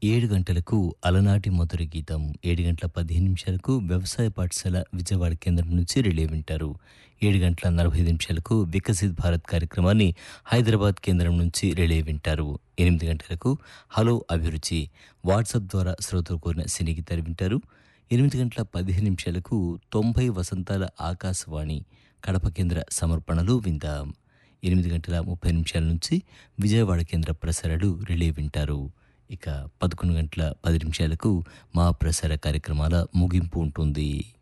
ఏడు గంటలకు అలనాటి మధుర గీతం ఏడు గంటల పదిహేను నిమిషాలకు వ్యవసాయ పాఠశాల విజయవాడ కేంద్రం నుంచి రిలే వింటారు ఏడు గంటల నలభై ఐదు నిమిషాలకు వికసిత్ భారత్ కార్యక్రమాన్ని హైదరాబాద్ కేంద్రం నుంచి రిలే వింటారు ఎనిమిది గంటలకు హలో అభిరుచి వాట్సాప్ ద్వారా శ్రోతలు కోరిన సినీ గీతాలు వింటారు ఎనిమిది గంటల పదిహేను నిమిషాలకు తొంభై వసంతాల ఆకాశవాణి కడప కేంద్ర సమర్పణలు విందాం ఎనిమిది గంటల ముప్పై నిమిషాల నుంచి విజయవాడ కేంద్ర ప్రసారాలు రిలే వింటారు ఇక పదకొండు గంటల పది నిమిషాలకు మా ప్రసార కార్యక్రమాల ముగింపు ఉంటుంది